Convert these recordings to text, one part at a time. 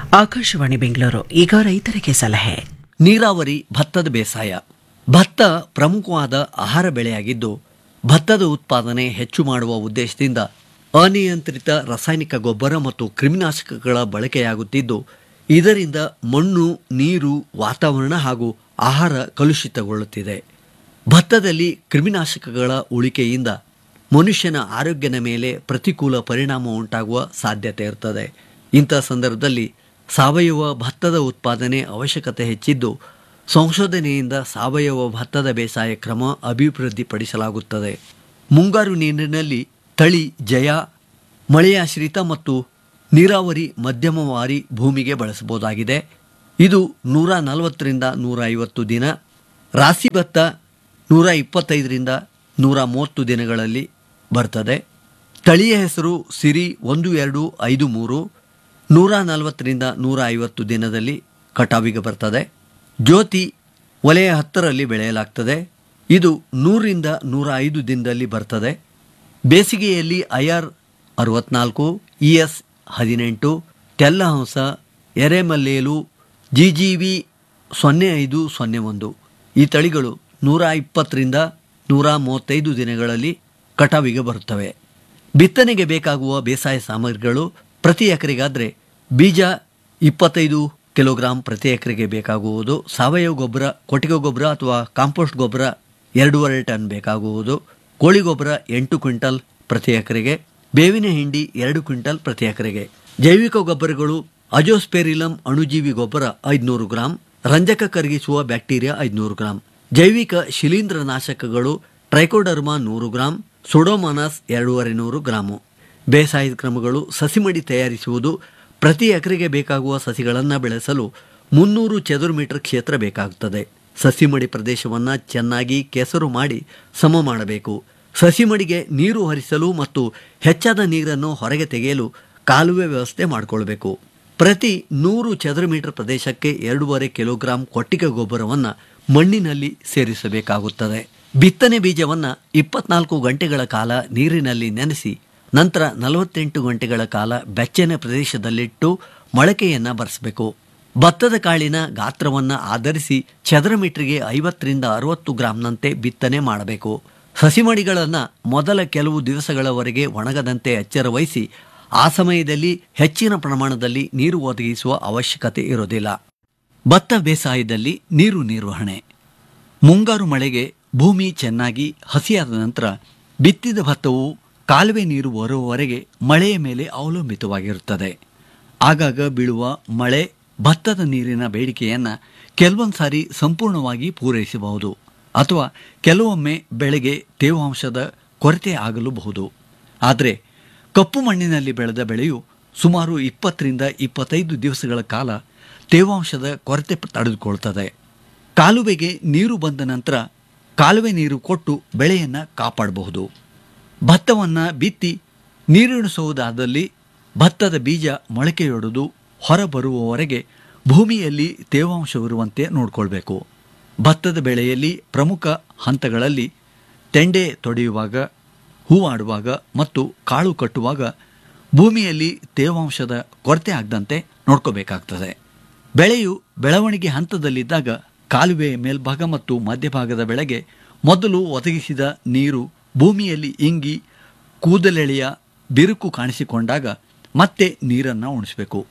ಆಕಾಶವಾಣಿ ಬೆಂಗಳೂರು ಈಗ ರೈತರಿಗೆ ಸಲಹೆ ನೀರಾವರಿ ಭತ್ತದ ಬೇಸಾಯ ಭತ್ತ ಪ್ರಮುಖವಾದ ಆಹಾರ ಬೆಳೆಯಾಗಿದ್ದು ಭತ್ತದ ಉತ್ಪಾದನೆ ಹೆಚ್ಚು ಮಾಡುವ ಉದ್ದೇಶದಿಂದ ಅನಿಯಂತ್ರಿತ ರಾಸಾಯನಿಕ ಗೊಬ್ಬರ ಮತ್ತು ಕ್ರಿಮಿನಾಶಕಗಳ ಬಳಕೆಯಾಗುತ್ತಿದ್ದು ಇದರಿಂದ ಮಣ್ಣು ನೀರು ವಾತಾವರಣ ಹಾಗೂ ಆಹಾರ ಕಲುಷಿತಗೊಳ್ಳುತ್ತಿದೆ ಭತ್ತದಲ್ಲಿ ಕ್ರಿಮಿನಾಶಕಗಳ ಉಳಿಕೆಯಿಂದ ಮನುಷ್ಯನ ಆರೋಗ್ಯದ ಮೇಲೆ ಪ್ರತಿಕೂಲ ಪರಿಣಾಮ ಉಂಟಾಗುವ ಸಾಧ್ಯತೆ ಇರ್ತದೆ ಇಂಥ ಸಂದರ್ಭದಲ್ಲಿ ಸಾವಯವ ಭತ್ತದ ಉತ್ಪಾದನೆ ಅವಶ್ಯಕತೆ ಹೆಚ್ಚಿದ್ದು ಸಂಶೋಧನೆಯಿಂದ ಸಾವಯವ ಭತ್ತದ ಬೇಸಾಯ ಕ್ರಮ ಅಭಿವೃದ್ಧಿಪಡಿಸಲಾಗುತ್ತದೆ ಮುಂಗಾರು ನೀರಿನಲ್ಲಿ ತಳಿ ಜಯ ಮಳೆಯಾಶ್ರಿತ ಮತ್ತು ನೀರಾವರಿ ಮಧ್ಯಮವಾರಿ ಭೂಮಿಗೆ ಬಳಸಬಹುದಾಗಿದೆ ಇದು ನೂರ ನಲವತ್ತರಿಂದ ನೂರ ಐವತ್ತು ದಿನ ರಾಸಿ ಭತ್ತ ನೂರ ಇಪ್ಪತ್ತೈದರಿಂದ ನೂರ ಮೂವತ್ತು ದಿನಗಳಲ್ಲಿ ಬರ್ತದೆ ತಳಿಯ ಹೆಸರು ಸಿರಿ ಒಂದು ಎರಡು ಐದು ಮೂರು ನೂರ ನಲವತ್ತರಿಂದ ನೂರ ಐವತ್ತು ದಿನದಲ್ಲಿ ಕಟಾವಿಗೆ ಬರ್ತದೆ ಜ್ಯೋತಿ ವಲಯ ಹತ್ತರಲ್ಲಿ ಬೆಳೆಯಲಾಗ್ತದೆ ಇದು ನೂರಿಂದ ನೂರ ಐದು ದಿನದಲ್ಲಿ ಬರ್ತದೆ ಬೇಸಿಗೆಯಲ್ಲಿ ಐ ಆರ್ ಅರವತ್ನಾಲ್ಕು ಇ ಎಸ್ ಹದಿನೆಂಟು ತೆಲ್ಲಹಂಸ ಎರೆಮಲ್ಲೇಲು ಜಿ ಜಿ ವಿ ಸೊನ್ನೆ ಐದು ಸೊನ್ನೆ ಒಂದು ಈ ತಳಿಗಳು ನೂರ ಇಪ್ಪತ್ತರಿಂದ ನೂರ ಮೂವತ್ತೈದು ದಿನಗಳಲ್ಲಿ ಕಟಾವಿಗೆ ಬರುತ್ತವೆ ಬಿತ್ತನೆಗೆ ಬೇಕಾಗುವ ಬೇಸಾಯ ಸಾಮಗ್ರಿಗಳು ಪ್ರತಿ ಎಕರೆಗಾದರೆ ಬೀಜ ಇಪ್ಪತ್ತೈದು ಕಿಲೋಗ್ರಾಂ ಪ್ರತಿ ಎಕರೆಗೆ ಬೇಕಾಗುವುದು ಸಾವಯವ ಗೊಬ್ಬರ ಕೊಟ್ಟಿಗೆ ಗೊಬ್ಬರ ಅಥವಾ ಕಾಂಪೋಸ್ಟ್ ಗೊಬ್ಬರ ಎರಡೂವರೆ ಟನ್ ಬೇಕಾಗುವುದು ಕೋಳಿ ಗೊಬ್ಬರ ಎಂಟು ಕ್ವಿಂಟಲ್ ಪ್ರತಿ ಎಕರೆಗೆ ಬೇವಿನ ಹಿಂಡಿ ಎರಡು ಕ್ವಿಂಟಲ್ ಪ್ರತಿ ಎಕರೆಗೆ ಜೈವಿಕ ಗೊಬ್ಬರಗಳು ಅಜೋಸ್ಪೆರಿಲಮ್ ಅಣುಜೀವಿ ಗೊಬ್ಬರ ಐದುನೂರು ಗ್ರಾಂ ರಂಜಕ ಕರಗಿಸುವ ಬ್ಯಾಕ್ಟೀರಿಯಾ ಐದುನೂರು ಗ್ರಾಂ ಜೈವಿಕ ಶಿಲೀಂಧ್ರನಾಶಕಗಳು ಟ್ರೈಕೋಡರ್ಮಾ ನೂರು ಗ್ರಾಂ ಸುಡೋಮಾನಸ್ ಎರಡೂವರೆ ನೂರು ಗ್ರಾಮು ಬೇಸಾಯದ ಕ್ರಮಗಳು ಸಸಿಮಡಿ ತಯಾರಿಸುವುದು ಪ್ರತಿ ಎಕರೆಗೆ ಬೇಕಾಗುವ ಸಸಿಗಳನ್ನು ಬೆಳೆಸಲು ಮುನ್ನೂರು ಚದುರು ಮೀಟರ್ ಕ್ಷೇತ್ರ ಬೇಕಾಗುತ್ತದೆ ಸಸಿಮಡಿ ಪ್ರದೇಶವನ್ನು ಚೆನ್ನಾಗಿ ಕೆಸರು ಮಾಡಿ ಸಮ ಮಾಡಬೇಕು ಸಸಿಮಡಿಗೆ ನೀರು ಹರಿಸಲು ಮತ್ತು ಹೆಚ್ಚಾದ ನೀರನ್ನು ಹೊರಗೆ ತೆಗೆಯಲು ಕಾಲುವೆ ವ್ಯವಸ್ಥೆ ಮಾಡಿಕೊಳ್ಬೇಕು ಪ್ರತಿ ನೂರು ಚದುರು ಮೀಟರ್ ಪ್ರದೇಶಕ್ಕೆ ಎರಡೂವರೆ ಕಿಲೋಗ್ರಾಂ ಕೊಟ್ಟಿಗೆ ಗೊಬ್ಬರವನ್ನು ಮಣ್ಣಿನಲ್ಲಿ ಸೇರಿಸಬೇಕಾಗುತ್ತದೆ ಬಿತ್ತನೆ ಬೀಜವನ್ನು ಇಪ್ಪತ್ನಾಲ್ಕು ಗಂಟೆಗಳ ಕಾಲ ನೀರಿನಲ್ಲಿ ನೆನೆಸಿ ನಂತರ ನಲವತ್ತೆಂಟು ಗಂಟೆಗಳ ಕಾಲ ಬೆಚ್ಚನೆ ಪ್ರದೇಶದಲ್ಲಿಟ್ಟು ಮೊಳಕೆಯನ್ನು ಬರೆಸಬೇಕು ಭತ್ತದ ಕಾಳಿನ ಗಾತ್ರವನ್ನು ಆಧರಿಸಿ ಚದರ ಮೀಟರ್ಗೆ ಐವತ್ತರಿಂದ ಅರವತ್ತು ಗ್ರಾಂನಂತೆ ಬಿತ್ತನೆ ಮಾಡಬೇಕು ಸಸಿಮಡಿಗಳನ್ನು ಮೊದಲ ಕೆಲವು ದಿವಸಗಳವರೆಗೆ ಒಣಗದಂತೆ ಎಚ್ಚರ ವಹಿಸಿ ಆ ಸಮಯದಲ್ಲಿ ಹೆಚ್ಚಿನ ಪ್ರಮಾಣದಲ್ಲಿ ನೀರು ಒದಗಿಸುವ ಅವಶ್ಯಕತೆ ಇರೋದಿಲ್ಲ ಭತ್ತ ಬೇಸಾಯದಲ್ಲಿ ನೀರು ನಿರ್ವಹಣೆ ಮುಂಗಾರು ಮಳೆಗೆ ಭೂಮಿ ಚೆನ್ನಾಗಿ ಹಸಿಯಾದ ನಂತರ ಬಿತ್ತಿದ ಭತ್ತವು ಕಾಲುವೆ ನೀರು ಬರುವವರೆಗೆ ಮಳೆಯ ಮೇಲೆ ಅವಲಂಬಿತವಾಗಿರುತ್ತದೆ ಆಗಾಗ ಬೀಳುವ ಮಳೆ ಭತ್ತದ ನೀರಿನ ಬೇಡಿಕೆಯನ್ನು ಕೆಲವೊಂದು ಸಾರಿ ಸಂಪೂರ್ಣವಾಗಿ ಪೂರೈಸಬಹುದು ಅಥವಾ ಕೆಲವೊಮ್ಮೆ ಬೆಳೆಗೆ ತೇವಾಂಶದ ಕೊರತೆ ಆಗಲೂಬಹುದು ಆದರೆ ಕಪ್ಪು ಮಣ್ಣಿನಲ್ಲಿ ಬೆಳೆದ ಬೆಳೆಯು ಸುಮಾರು ಇಪ್ಪತ್ತರಿಂದ ಇಪ್ಪತ್ತೈದು ದಿವಸಗಳ ಕಾಲ ತೇವಾಂಶದ ಕೊರತೆ ತಡೆದುಕೊಳ್ತದೆ ಕಾಲುವೆಗೆ ನೀರು ಬಂದ ನಂತರ ಕಾಲುವೆ ನೀರು ಕೊಟ್ಟು ಬೆಳೆಯನ್ನು ಕಾಪಾಡಬಹುದು ಭತ್ತವನ್ನು ಬಿತ್ತಿ ನೀರಿಣಿಸುವುದಾದಲ್ಲಿ ಭತ್ತದ ಬೀಜ ಮೊಳಕೆಯೊಡೆದು ಹೊರಬರುವವರೆಗೆ ಭೂಮಿಯಲ್ಲಿ ತೇವಾಂಶವಿರುವಂತೆ ನೋಡಿಕೊಳ್ಬೇಕು ಭತ್ತದ ಬೆಳೆಯಲ್ಲಿ ಪ್ರಮುಖ ಹಂತಗಳಲ್ಲಿ ತೆಂಡೆ ತೊಡೆಯುವಾಗ ಹೂವಾಡುವಾಗ ಮತ್ತು ಕಾಳು ಕಟ್ಟುವಾಗ ಭೂಮಿಯಲ್ಲಿ ತೇವಾಂಶದ ಕೊರತೆ ಆಗದಂತೆ ನೋಡ್ಕೋಬೇಕಾಗ್ತದೆ ಬೆಳೆಯು ಬೆಳವಣಿಗೆ ಹಂತದಲ್ಲಿದ್ದಾಗ ಕಾಲುವೆಯ ಮೇಲ್ಭಾಗ ಮತ್ತು ಮಧ್ಯಭಾಗದ ಬೆಳೆಗೆ ಮೊದಲು ಒದಗಿಸಿದ ನೀರು ಭೂಮಿಯಲ್ಲಿ ಇಂಗಿ ಕೂದಲೆಳೆಯ ಬಿರುಕು ಕಾಣಿಸಿಕೊಂಡಾಗ ಮತ್ತೆ ನೀರನ್ನು ಉಣಿಸಬೇಕು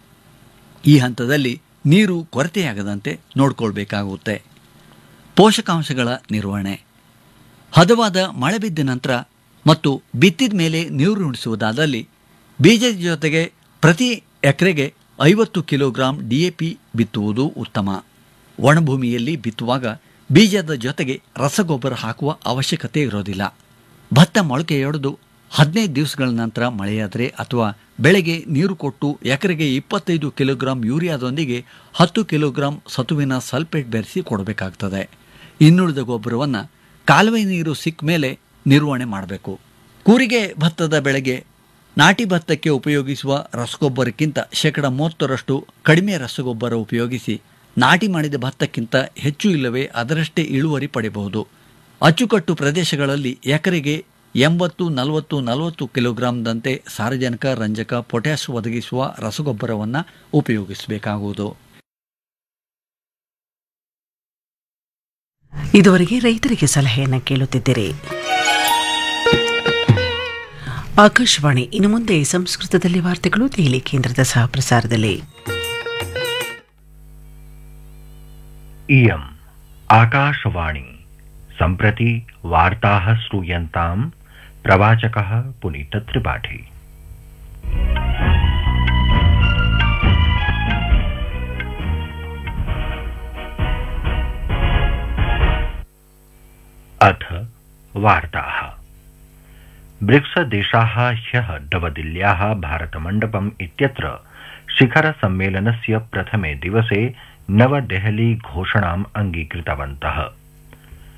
ಈ ಹಂತದಲ್ಲಿ ನೀರು ಕೊರತೆಯಾಗದಂತೆ ನೋಡಿಕೊಳ್ಬೇಕಾಗುತ್ತೆ ಪೋಷಕಾಂಶಗಳ ನಿರ್ವಹಣೆ ಹದವಾದ ಮಳೆ ಬಿದ್ದ ನಂತರ ಮತ್ತು ಬಿತ್ತಿದ ಮೇಲೆ ನೀರು ಉಣಿಸುವುದಾದಲ್ಲಿ ಬೀಜದ ಜೊತೆಗೆ ಪ್ರತಿ ಎಕರೆಗೆ ಐವತ್ತು ಕಿಲೋಗ್ರಾಂ ಡಿ ಎ ಪಿ ಬಿತ್ತುವುದು ಉತ್ತಮ ಒಣಭೂಮಿಯಲ್ಲಿ ಬಿತ್ತುವಾಗ ಬೀಜದ ಜೊತೆಗೆ ರಸಗೊಬ್ಬರ ಹಾಕುವ ಅವಶ್ಯಕತೆ ಇರೋದಿಲ್ಲ ಭತ್ತ ಮೊಳಕೆಯೊಡೆದು ಹದಿನೈದು ದಿವಸಗಳ ನಂತರ ಮಳೆಯಾದರೆ ಅಥವಾ ಬೆಳೆಗೆ ನೀರು ಕೊಟ್ಟು ಎಕರೆಗೆ ಇಪ್ಪತ್ತೈದು ಕಿಲೋಗ್ರಾಂ ಯೂರಿಯಾದೊಂದಿಗೆ ಹತ್ತು ಕಿಲೋಗ್ರಾಂ ಸತುವಿನ ಸಲ್ಫೇಟ್ ಬೆರೆಸಿ ಕೊಡಬೇಕಾಗ್ತದೆ ಇನ್ನುಳಿದ ಗೊಬ್ಬರವನ್ನು ಕಾಲುವೆ ನೀರು ಸಿಕ್ಕ ಮೇಲೆ ನಿರ್ವಹಣೆ ಮಾಡಬೇಕು ಕೂರಿಗೆ ಭತ್ತದ ಬೆಳೆಗೆ ನಾಟಿ ಭತ್ತಕ್ಕೆ ಉಪಯೋಗಿಸುವ ರಸಗೊಬ್ಬರಕ್ಕಿಂತ ಶೇಕಡ ಮೂವತ್ತರಷ್ಟು ಕಡಿಮೆ ರಸಗೊಬ್ಬರ ಉಪಯೋಗಿಸಿ ನಾಟಿ ಮಾಡಿದ ಭತ್ತಕ್ಕಿಂತ ಹೆಚ್ಚು ಇಲ್ಲವೇ ಅದರಷ್ಟೇ ಇಳುವರಿ ಪಡೆಯಬಹುದು ಅಚ್ಚುಕಟ್ಟು ಪ್ರದೇಶಗಳಲ್ಲಿ ಎಕರೆಗೆ ಎಂಬತ್ತು ನಲವತ್ತು ನಲವತ್ತು ಕಿಲೋಗ್ರಾಂದಂತೆ ಸಾರಜನಕ ರಂಜಕ ಪೊಟ್ಯಾಶ್ ಒದಗಿಸುವ ರಸಗೊಬ್ಬರವನ್ನು ಉಪಯೋಗಿಸಬೇಕಾಗುವುದು ಇದುವರೆಗೆ ರೈತರಿಗೆ ಸಲಹೆಯನ್ನು ಕೇಳುತ್ತಿದ್ದೀರಿ ಆಕಾಶವಾಣಿ ಇನ್ನು ಮುಂದೆ ಸಂಸ್ಕೃತದಲ್ಲಿ ವಾರ್ತೆಗಳು ದೆಹಲಿ ಕೇಂದ್ರದ ಸಹ ಪ್ರಸಾರದಲ್ಲಿ इयम् आकाशवाणी सम्प्रति वार्ताः श्रूयन्ताम् प्रवाचकः पुनीतत्रिपाठी अथ वार्ताः ब्रिक्सदेशाः ह्यः नवदिल्ल्याः भारतमण्डपम् इत्यत्र शिखरसम्मेलनस्य प्रथमे दिवसे नवदेहली घोषणाम् अङ्गीकृतवन्तः